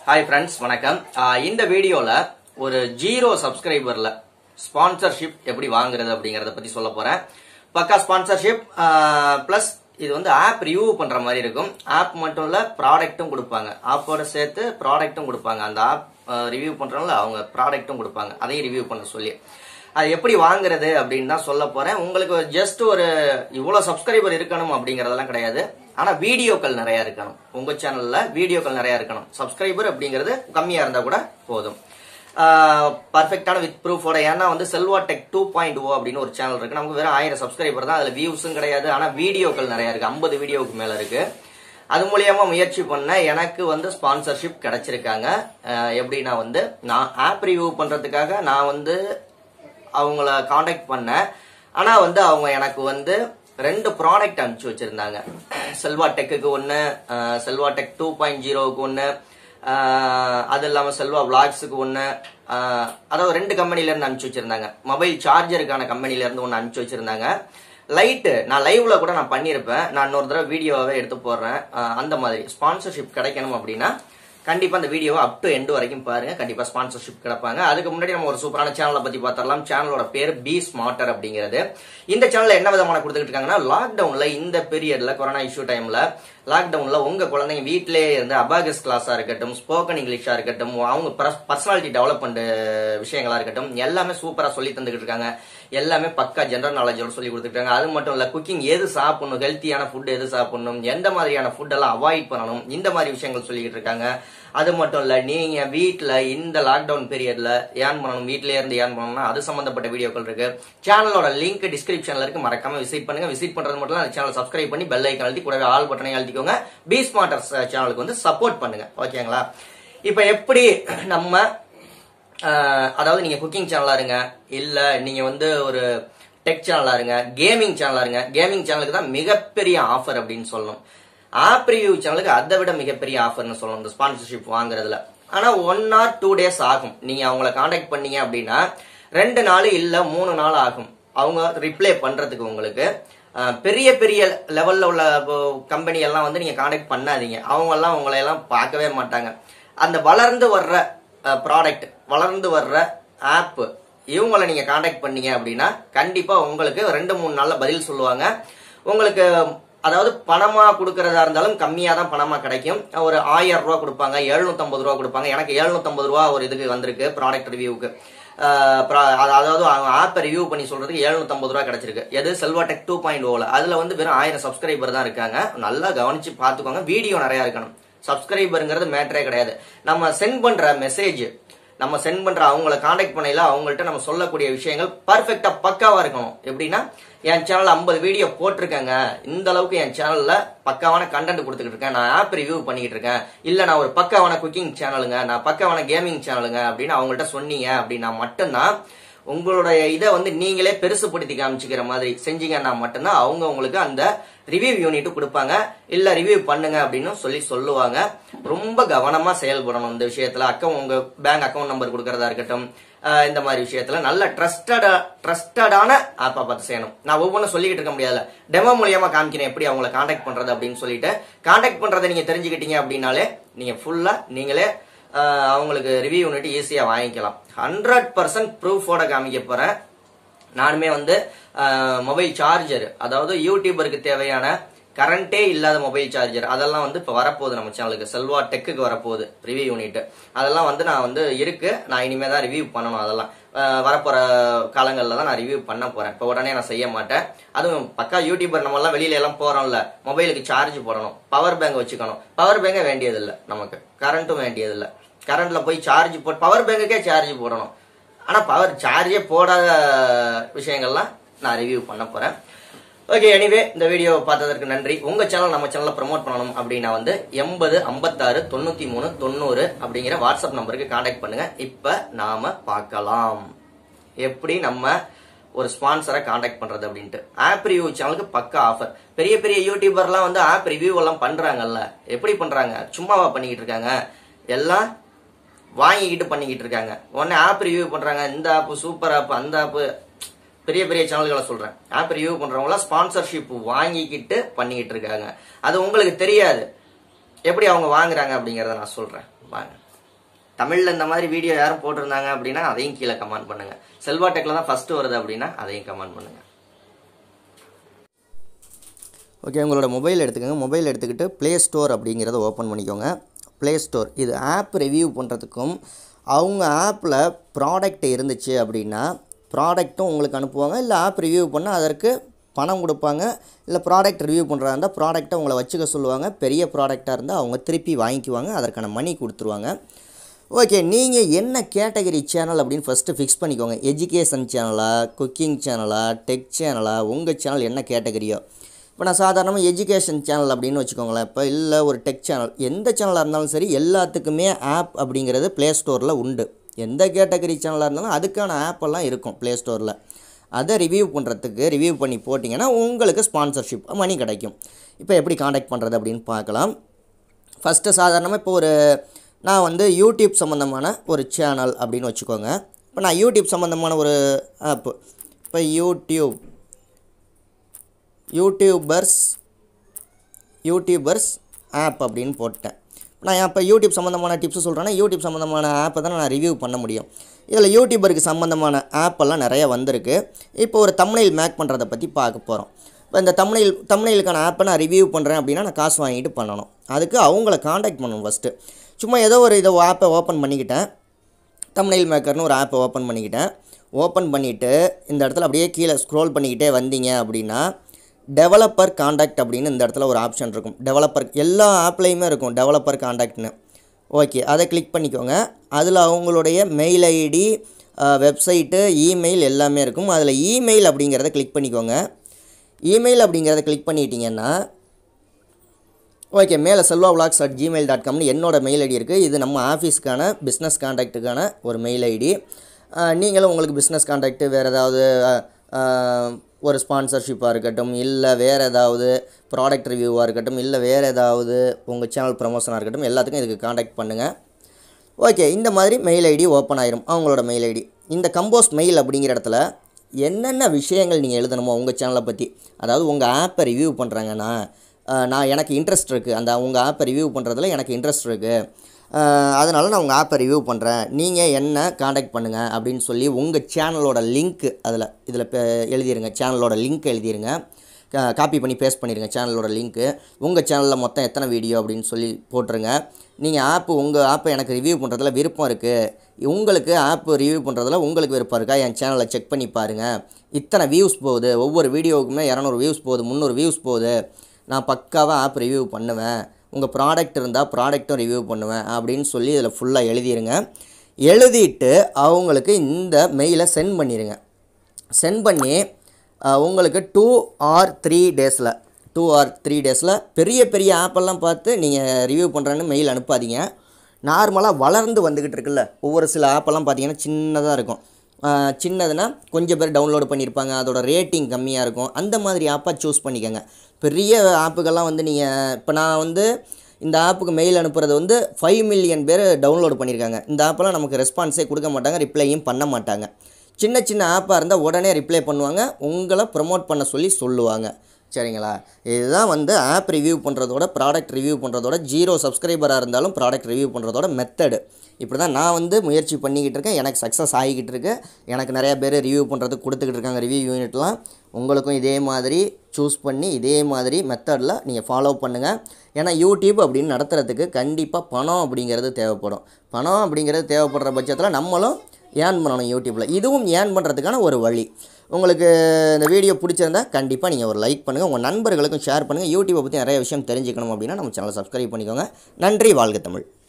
hi friends வணக்கம் ஆஹ் இந்த வீடியோல ஒரு ஜீரோ சப்ஸ்கிரைபர்ல ஸ்பான்சர்ஷிப் எப்படி வாங்குறது அப்படிங்கறத பத்தி சொல்ல போறேன் பக்கா ஸ்பான்சர்ஷிப் பிளஸ் இது வந்து ஆப் ரிவ்யூ பண்ற மாதிரி இருக்கும் ஆப் மட்டும் இல்ல ப்ராடக்ட்டும் கொடுப்பாங்க ஆப்போட சேர்த்து ப்ராடக்ட்டும் கொடுப்பாங்க அந்த ஆப் ரிவ்யூ பண்றவங்கள அவங்க ப்ராடக்ட்டும் கொடுப்பாங்க அதையும் ரிவ்யூ பண்ண சொல்லி அது எப்படி வாங்குறது அப்படின்னு தான் சொல்ல போறேன் உங்களுக்கு ஜஸ்ட் ஒரு இவ்வளவு சப்ஸ்கிரைபர் இருக்கணும் அப்படிங்கறதெல்லாம் கிடையாது ஆனா வீடியோக்கள் நிறைய இருக்கணும் உங்க சேனல்ல வீடியோக்கள் நிறைய இருக்கணும் சப்ஸ்கிரைபர் அப்படிங்கிறது கம்மியா இருந்தா கூட போதும் பர்ஃபெக்டான வித் ப்ரூஃபோட ஏன்னா வந்து Selva tech two point O அப்படின்னு ஒரு சேனல் இருக்கு நமக்கு வெறும் ஆயிரம் சப்ஸ்கிரைபர் தான் அதுல வியூஸும் கிடையாது ஆனா வீடியோக்கள் நிறைய இருக்கு ஐம்பது வீடியோவுக்கு மேல இருக்கு அது மூலியமா முயற்சி பண்ண எனக்கு வந்து ஸ்பான்சர்ஷிப் கிடைச்சிருக்காங்க அஹ் எப்படின்னா வந்து நான் ஆப் ரிவ்யூ பண்றதுக்காக நான் வந்து அவங்கள காண்டாக்ட் பண்ணேன் ஆனா வந்து அவங்க எனக்கு வந்து ரெண்டு ப்ராடக்ட் அனுப்பிச்சு வச்சிருந்தாங்க செல்வா டெக்குக்கு ஒன்று செல்வா டெக் டூ பாயிண்ட் ஜீரோவுக்கு ஒன்று அது இல்லாமல் செல்வா விளாக்ஸுக்கு ஒன்று அதாவது ரெண்டு கம்பெனில இருந்து அனுப்பிச்சு வச்சிருந்தாங்க மொபைல் சார்ஜருக்கான கம்பெனில இருந்து ஒன்று அனுப்பிச்சு வச்சிருந்தாங்க லைட்டு நான் லைவ்ல கூட நான் பண்ணியிருப்பேன் நான் இன்னொரு தடவை வீடியோவாவே எடுத்து போடுறேன் அஹ் அந்த மாதிரி ஸ்பான்சர்ஷிப் கிடைக்கணும் அப்படின்னா கண்டிப்பா அந்த வீடியோவை அப் டு எண்ட் வரைக்கும் பாருங்க கண்டிப்பா ஸ்பான்சர்ஷிப் கிடைப்பாங்க அதுக்கு முன்னாடி நம்ம ஒரு சூப்பரான சேனலை பத்தி பார்த்தரலாம் சேனலோட பேர் பி ஸ்மார்ட்டர் அப்படிங்கிறது இந்த சேனல்ல என்ன விதமான கொடுத்துட்டு இருக்காங்கன்னா லாக்டவுன்ல இந்த பீரியட்ல கொரோனா இஷ்யூ டைம்ல லாக்டவுன்ல உங்க குழந்தைங்க வீட்டிலேயே இருந்து அபாகஸ் கிளாஸா இருக்கட்டும் ஸ்போக்கன் இங்கிலீஷா இருக்கட்டும் அவங்க பர்சனாலிட்டி டெவலப்மெண்ட் விஷயங்களா இருக்கட்டும் எல்லாமே சூப்பரா சொல்லி தந்துகிட்டு இருக்காங்க எல்லாமே பக்கா ஜெனரல் நாலேஜோட சொல்லி கொடுத்துருக்காங்க அது மட்டும் இல்ல குக்கிங் எது சாப்பிடணும் ஹெல்த்தியான ஃபுட் எது சாப்பிடணும் எந்த மாதிரியான ஃபுட் எல்லாம் அவாய்ட் பண்ணணும் இந்த மாதிரி விஷயங்கள் சொல்லிக்கிட்டு இருக்காங்க அது மட்டும் இல்ல நீங்க வீட்ல இந்த லாக்டவுன் பீரியட்ல ஏர்ன் பண்ணணும் வீட்லயே இருந்து ஏர்ன் பண்ணணும்னா அது சம்பந்தப்பட்ட வீடியோக்கள் இருக்கு சேனலோட லிங்க் டிஸ்கிரிப்ஷன்ல இருக்கு மறக்காம விசிட் பண்ணுங்க விசிட் பண்றது மட்டும் இல்ல சேனல் சப்ஸ்கிரைப் பண்ணி பெல் ஐக்கன் அழுத்தி கூடவே ஆல் பட்டனை அழுத்திக்கோங்க பி ஸ்மார்டர்ஸ் சேனலுக்கு வந்து சப்போர்ட் பண்ணுங்க ஓகேங்களா இப்ப எப்படி நம்ம ஆஹ் அதாவது நீங்க குக்கிங் சேனலா இருங்க இல்ல நீங்க வந்து ஒரு டெக் சேனலா இருங்க கேமிங் சேனலா இருங்க கேமிங் சேனலுக்கு தான் மிகப்பெரிய ஆஃபர் அப்படின்னு சொல்லணும் ஆப் ரிவ்யூ சேனலுக்கு அதை விட மிகப்பெரிய ஆஃபர்னு சொல்லணும் இந்த ஸ்பான்சர்ஷிப் வாங்குறதுல ஆனா ஒன் ஆர் டூ டேஸ் ஆகும் நீங்க அவங்கள காண்டாக்ட் பண்ணீங்க அப்படின்னா ரெண்டு நாள் இல்ல மூணு நாள் ஆகும் அவங்க ரிப்ளை பண்றதுக்கு உங்களுக்கு அஹ், பெரிய பெரிய லெவல்ல உள்ள கம்பெனி எல்லாம் வந்து நீங்க காண்டாக்ட் பண்ணாதீங்க அவங்க எல்லாம் உங்களை எல்லாம் பார்க்கவே மாட்டாங்க அந்த வளர்ந்து வர்ற ப்ராடக்ட் வளர்ந்து வர்ற ஆப் இவங்களை நீங்க காண்டாக்ட் பண்ணீங்க அப்படின்னா கண்டிப்பா உங்களுக்கு ரெண்டு மூணு நாள்ல பதில் சொல்லுவாங்க உங்களுக்கு அதாவது பணமா கொடுக்கறதா இருந்தாலும் கம்மியா தான் பணமா கிடைக்கும் ஒரு ஆயிரம் ரூபா கொடுப்பாங்க 750 ரூபா கொடுப்பாங்க எனக்கு 750 ரூபா ஒரு இதுக்கு வந்திருக்கு ப்ராடக்ட் ரிவ்யூவுக்கு அதாவது ஆப்பை ரிவ்யூ பண்ணி சொல்றதுக்கு 750 ரூபா கிடைச்சிருக்கு எது செல்வா டெக் டூ பாயிண்ட் ஓல அதுல வந்து வெறும் ஆயிரம் சப்ஸ்கிரைபர் தான் இருக்காங்க நல்லா கவனிச்சு பாத்துக்கோங்க வீடியோ நிறைய இருக்கணும் சப்ஸ்கிரைபருங்கிறது மேட்டரே கிடையாது நம்ம சென்ட் பண்ற மெசேஜ் நம்ம சென்ட் பண்ற அவங்கள காண்டாக்ட் பண்ணையில அவங்கள்ட்ட நம்ம சொல்லக்கூடிய விஷயங்கள் பர்ஃபெக்டா பக்காவா இருக்கணும் எப்படின்னா என் சேனல்ல 50 வீடியோ போட்டிருக்கேங்க இந்த அளவுக்கு என் சேனல்ல பக்காவான கண்டென்ட் கொடுத்துக்கிட்டு இருக்கேன் நான் ஆப் ரிவ்யூ பண்ணிக்கிட்டு இருக்கேன் இல்ல நான் ஒரு பக்காவான குக்கிங் சேனலுங்க நான் பக்காவான கேமிங் சேனலுங்க அப்படின்னு அவங்கள்ட்ட சொன்னீங்க அப்படின்னா மட்டும்தான் உங்களுடைய இதை வந்து நீங்களே பெருசுப்படுத்தி காமிச்சிக்கிற மாதிரி செஞ்சீங்கன்னா மட்டும்தான் அவங்க உங்களுக்கு அந்த ரிவ்யூ யூனிட் கொடுப்பாங்க இல்ல ரிவ்யூ பண்ணுங்க அப்படின்னு சொல்லி சொல்லுவாங்க ரொம்ப கவனமா செயல்படணும் இந்த விஷயத்துல அக்கௌண்ட் உங்க பேங்க் அக்கௌண்ட் நம்பர் கொடுக்கறதா இருக்கட்டும் அஹ் இந்த மாதிரி விஷயத்துல நல்ல ட்ரஸ்டட் ட்ரஸ்டடான ஆப்பா பார்த்து செய்யணும் நான் ஒவ்வொன்றும் சொல்லிக்கிட்டு இருக்க முடியாது டெமோ மூலியமா காமிக்கிறேன் எப்படி அவங்கள காண்டாக்ட் பண்றது அப்படின்னு சொல்லிட்டு காண்டாக்ட் பண்றதை நீங்க தெரிஞ்சுக்கிட்டீங்க அப்படின்னாலே நீங்க ஃபுல்லா நீங்களே ஆஹ் அவங்களுக்கு ரிவ்யூ யூனிட் ஈஸியாக வாங்கிக்கலாம் ஹண்ட்ரட் பர்சன்ட் ப்ரூஃபோட காமிக்க போகிறேன் நானுமே வந்து மொபைல் சார்ஜர் அதாவது யூடியூபருக்கு தேவையான கரண்டே இல்லாத மொபைல் சார்ஜர் அதெல்லாம் வந்து இப்போ வரப்போகுது நம்ம சேனலுக்கு செல்வா டெக்குக்கு வரப்போகுது ரிவ்யூ யூனிட் அதெல்லாம் வந்து நான் வந்து இருக்கு நான் இனிமே தான் ரிவ்யூ பண்ணணும் அதெல்லாம் ஆஹ் வரப்போற காலங்களில் தான் நான் ரிவ்யூ பண்ண போறேன் இப்போ உடனே நான் செய்ய மாட்டேன் அதுவும் பக்கா யூடியூபர் நம்ம எல்லாம் வெளியில எல்லாம் போறோம்ல மொபைலுக்கு சார்ஜ் போடணும் பவர் பேங்க் வச்சுக்கணும் பவர் பேங்கே வேண்டியதில்லை நமக்கு கரண்ட்டும் வேண்டியதில்லை கரண்ட்ல போய் சார்ஜ் போட்டு பவர் பேங்குக்கே சார்ஜ் போடணும் ஆனா பவர் சார்ஜே போடாத விஷயங்கள்லாம் நான் ரிவ்யூ பண்ண போறேன் ஓகே எனிவே இந்த வீடியோ பார்த்ததற்கு நன்றி உங்க சேனல் நம்ம சேனல்ல ப்ரோமோட் பண்ணணும் அப்படின்னா வந்து எண்பது ஐம்பத்தாறு தொண்ணூத்தி மூணு தொண்ணூறு அப்படிங்கிற வாட்ஸ்அப் நம்பருக்கு காண்டாக்ட் பண்ணுங்க இப்ப நாம பார்க்கலாம் எப்படி நம்ம ஒரு ஸ்பான்சரை காண்டாக்ட் பண்றது அப்படின்ட்டு ஆப் ரிவ்யூ சேனலுக்கு பக்கா ஆஃபர் பெரிய பெரிய யூடியூபர்லாம் வந்து ஆப் ரிவ்யூ எல்லாம் பண்றாங்கல்ல எப்படி பண்றாங்க சும்மாவா பண்ணிக்கிட்டு இருக்காங்க எல்லாம் வாங்கிக்கிட்டு பண்ணிக்கிட்டு இருக்காங்க உடனே ஆப் ரிவ்யூ பண்றாங்க இந்த ஆப் சூப்பர் ஆப் அந்த ஆப் பெரிய பெரிய சேனல்களை சொல்றேன் ஆப் ரிவ்யூ பண்றவங்க ஸ்பான்சர்ஷிப் வாங்கிக்கிட்டு பண்ணிக்கிட்டு இருக்காங்க அது உங்களுக்கு தெரியாது எப்படி அவங்க வாங்குறாங்க அப்படிங்கறத நான் சொல்றேன் வாங்க தமிழ்ல இந்த மாதிரி வீடியோ யாரும் போட்டிருந்தாங்க அப்படின்னா அதையும் கீழே கமெண்ட் பண்ணுங்க செல்வா டெக்ல தான் ஃபர்ஸ்ட் வருது அப்படின்னா அதையும் கமெண்ட் பண்ணுங்க ஓகே உங்களோட மொபைல் எடுத்துக்கோங்க மொபைல் எடுத்துக்கிட்டு ப்ளே ஸ்டோர் அப்படிங்கிறத ஓப்பன் பண்ணிக்கோங்க ப்ளே ஸ்டோர் இது ஆப் ரிவ்யூ பண்ணுறதுக்கும் அவங்க ஆப்பில் ப்ராடக்ட் இருந்துச்சு அப்படின்னா ப்ராடக்ட்டும் உங்களுக்கு அனுப்புவாங்க இல்லை ஆப் ரிவ்யூ பண்ணால் அதற்கு பணம் கொடுப்பாங்க இல்லை ப்ராடக்ட் ரிவ்யூ பண்ணுறதா இருந்தால் ப்ராடக்ட்டை உங்களை வச்சுக்க சொல்லுவாங்க பெரிய ப்ராடக்டாக இருந்தால் அவங்க திருப்பி வாங்கிக்குவாங்க அதற்கான மணி கொடுத்துருவாங்க ஓகே நீங்கள் என்ன கேட்டகரி சேனல் அப்படின்னு ஃபஸ்ட்டு ஃபிக்ஸ் பண்ணிக்கோங்க எஜுகேஷன் சேனலா குக்கிங் சேனலா டெக் சேனலா உங்கள் சேனல் என்ன கேட்டகரியோ இப்போ நான் சாதாரணமாக எஜுகேஷன் சேனல் அப்படின்னு வச்சுக்கோங்களேன் இப்போ இல்லை ஒரு டெக் சேனல் எந்த சேனலாக இருந்தாலும் சரி எல்லாத்துக்குமே ஆப் அப்படிங்கிறது ப்ளே ஸ்டோரில் உண்டு எந்த கேட்டகரி சேனலாக இருந்தாலும் அதுக்கான ஆப்பெல்லாம் இருக்கும் ப்ளே ஸ்டோரில் அதை ரிவ்யூ பண்ணுறதுக்கு ரிவ்யூ பண்ணி போட்டிங்கன்னா உங்களுக்கு ஸ்பான்சர்ஷிப் மணி கிடைக்கும் இப்போ எப்படி காண்டாக்ட் பண்ணுறது அப்படின்னு பார்க்கலாம் ஃபஸ்ட்டு சாதாரணமாக இப்போ ஒரு நான் வந்து யூடியூப் சம்மந்தமான ஒரு சேனல் அப்படின்னு வச்சுக்கோங்க இப்போ நான் யூடியூப் சம்மந்தமான ஒரு ஆப்பு இப்போ யூடியூப் யூடியூபர்ஸ் யூடியூபர்ஸ் ஆப் அப்படின்னு போட்டேன் நான் இப்போ யூடியூப் சம்மந்தமான டிப்ஸ் சொல்கிறேன்னா யூடியூப் சம்மந்தமான ஆப்பை தான் நான் ரிவ்யூ பண்ண முடியும் இதில் யூடியூபருக்கு சம்மந்தமான ஆப்பெல்லாம் நிறைய வந்திருக்கு இப்போ ஒரு தமிழில் மேக் பண்ணுறதை பற்றி பார்க்க போகிறோம் இப்போ இந்த தமிழில் தமிழிலுக்கான ஆப்பை நான் ரிவ்யூ பண்ணுறேன் அப்படின்னா நான் காசு வாங்கிட்டு பண்ணணும் அதுக்கு அவங்கள காண்டாக்ட் பண்ணணும் ஃபஸ்ட்டு சும்மா ஏதோ ஒரு இதை ஆப்பை ஓப்பன் பண்ணிக்கிட்டேன் தமிழில் மேக்கர்னு ஒரு ஆப்பை ஓப்பன் பண்ணிக்கிட்டேன் ஓப்பன் பண்ணிவிட்டு இந்த இடத்துல அப்படியே கீழே ஸ்க்ரோல் பண்ணிக்கிட்டே வந்தீங்க அப்படின்னா டெவலப்பர் காண்டாக்ட் அப்படின்னு இந்த இடத்துல ஒரு ஆப்ஷன் இருக்கும் டெவலப்பர் எல்லா ஆப்லேயுமே இருக்கும் டெவலப்பர் காண்டாக்ட்னு ஓகே அதை கிளிக் பண்ணிக்கோங்க அதில் அவங்களுடைய மெயில் ஐடி வெப்சைட்டு இமெயில் எல்லாமே இருக்கும் அதில் இமெயில் அப்படிங்கிறத கிளிக் பண்ணிக்கோங்க இமெயில் அப்படிங்கிறத கிளிக் பண்ணிட்டீங்கன்னா ஓகே மேலே Selva vlogs at Gmail dot காம்னு என்னோட மெயில் ஐடி இருக்குது இது நம்ம ஆஃபீஸ்க்கான பிஸ்னஸ் காண்டாக்ட்டுக்கான ஒரு மெயில் ஐடி நீங்களும் உங்களுக்கு பிஸ்னஸ் காண்டாக்ட்டு வேறு ஏதாவது அஹ், ஒரு ஸ்பான்சர்ஷிப்பாக இருக்கட்டும் இல்லை வேறு ஏதாவது ப்ராடக்ட் ரிவ்யூவாக இருக்கட்டும் இல்லை வேறு ஏதாவது உங்கள் சேனல் ப்ரமோஷனாக இருக்கட்டும் எல்லாத்துக்கும் இதுக்கு காண்டாக்ட் பண்ணுங்கள் ஓகே இந்த மாதிரி மெயில் ஐடி ஓப்பன் ஆயிரும் அவங்களோட மெயில் ஐடி இந்த கம்போஸ்ட் மெயில் அப்படிங்கிற இடத்துல என்னென்ன விஷயங்கள் நீங்கள் எழுதணுமோ உங்கள் சேனலை பற்றி அதாவது உங்கள் ஆப்பை ரிவ்யூ பண்ணுறாங்கன்னா நான் எனக்கு இன்ட்ரெஸ்ட் இருக்குது அந்த உங்கள் ஆப்பை ரிவ்யூ பண்ணுறதுல எனக்கு இன்ட்ரெஸ்ட் இருக்குது அதனால் நான் உங்கள் ஆப்பை ரிவ்யூ பண்ணுறேன் நீங்கள் என்ன காண்டாக்ட் பண்ணுங்கள் அப்படின்னு சொல்லி உங்கள் சேனலோட லிங்க் அதில் இதில் எழுதிருங்க சேனலோட லிங்க் எழுதிருங்க காப்பி பண்ணி பேஸ்ட் பண்ணிடுங்க சேனலோட லிங்க்கு உங்கள் சேனலில் மொத்தம் எத்தனை வீடியோ அப்படின்னு சொல்லி போட்டுருங்க நீங்கள் ஆப்பு உங்கள் ஆப்பை எனக்கு ரிவ்யூ பண்ணுறதுல விருப்பம் இருக்குது உங்களுக்கு ஆப் ரிவ்யூ பண்ணுறதுல உங்களுக்கு விருப்பம் இருக்கா என் சேனலை செக் பண்ணி பாருங்கள் இத்தனை வியூஸ் போகுது ஒவ்வொரு வீடியோவுக்குமே இரநூறு வியூஸ் போகுது முந்நூறு வியூஸ் போகுது நான் பக்காவாக ஆப் ரிவ்யூ பண்ணுவேன் உங்கள் ப்ராடக்ட் இருந்தால் ப்ராடக்ட்டும் ரிவ்யூ பண்ணுவேன் அப்படின்னு சொல்லி இதில் ஃபுல்லாக எழுதிருங்க எழுதிட்டு அவங்களுக்கு இந்த மெயிலை சென்ட் பண்ணிடுங்க சென்ட் பண்ணி அஹ், உங்களுக்கு டூ ஆர் த்ரீ டேஸில் டூ ஆர் த்ரீ டேஸில் பெரிய பெரிய ஆப்பெல்லாம் பார்த்து நீங்கள் ரிவ்யூ பண்ணுறேன்னு மெயில் அனுப்பாதீங்க நார்மலாக வளர்ந்து வந்துக்கிட்டு இருக்குல்ல ஒவ்வொரு சில ஆப்பெல்லாம் பார்த்தீங்கன்னா சின்னதாக இருக்கும் அஹ், சின்னதுன்னா கொஞ்சம் பேர் டவுன்லோட் பண்ணியிருப்பாங்க அதோட ரேட்டிங் கம்மியாக இருக்கும் அந்த மாதிரி ஆப்பாக சூஸ் பண்ணிக்கோங்க பெரிய ஆப்புகள்லாம் வந்து நீங்கள் இப்போ நான் வந்து இந்த ஆப்புக்கு மெயில் அனுப்புறது வந்து ஃபைவ் மில்லியன் பேர் டவுன்லோட் பண்ணியிருக்காங்க இந்த ஆப்பெல்லாம் நமக்கு ரெஸ்பான்ஸே கொடுக்க மாட்டாங்க ரிப்ளையும் பண்ண மாட்டாங்க சின்ன சின்ன ஆப்பாக இருந்தால் உடனே ரிப்ளை பண்ணுவாங்க உங்களை ப்ரமோட் பண்ண சொல்லி சொல்லுவாங்க சரிங்களா இதுதான் வந்து ஆப் ரிவ்யூ பண்ணுறதோட ப்ராடக்ட் ரிவ்யூ பண்ணுறதோட ஜீரோ சப்ஸ்கிரைபராக இருந்தாலும் ப்ராடக்ட் ரிவ்யூ பண்ணுறதோட மெத்தடு இப்படி தான் நான் வந்து முயற்சி பண்ணிக்கிட்டு இருக்கேன் எனக்கு சக்ஸஸ் ஆகிக்கிட்டு இருக்கு எனக்கு நிறைய பேர் ரிவ்யூ பண்ணுறதுக்கு கொடுத்துக்கிட்டு இருக்காங்க ரிவ்யூ யூனிட்லாம் உங்களுக்கும் இதே மாதிரி சூஸ் பண்ணி இதே மாதிரி மெத்தடில் நீங்கள் ஃபாலோ பண்ணுங்கள் ஏன்னா யூடியூப் அப்படின்னு நடத்துறதுக்கு கண்டிப்பாக பணம் அப்படிங்கிறது தேவைப்படும் பணம் அப்படிங்கிறது தேவைப்படுற பட்சத்தில் நம்மளும் ஏர்ன் பண்ணணும் யூடியூப்பில் இதுவும் ஏர்ன் பண்ணுறதுக்கான ஒரு வழி உங்களுக்கு இந்த வீடியோ பிடிச்சிருந்தா கண்டிப்பாக நீங்கள் ஒரு லைக் பண்ணுங்கள் உங்கள் நண்பர்களுக்கும் ஷேர் பண்ணுங்கள் யூடியூப்பை பற்றி நிறைய விஷயம் தெரிஞ்சுக்கணும் அப்படின்னா நம்ம சேனலை சப்ஸ்கிரைப் பண்ணிக்கோங்க நன்றி வாழ்க தமிழ்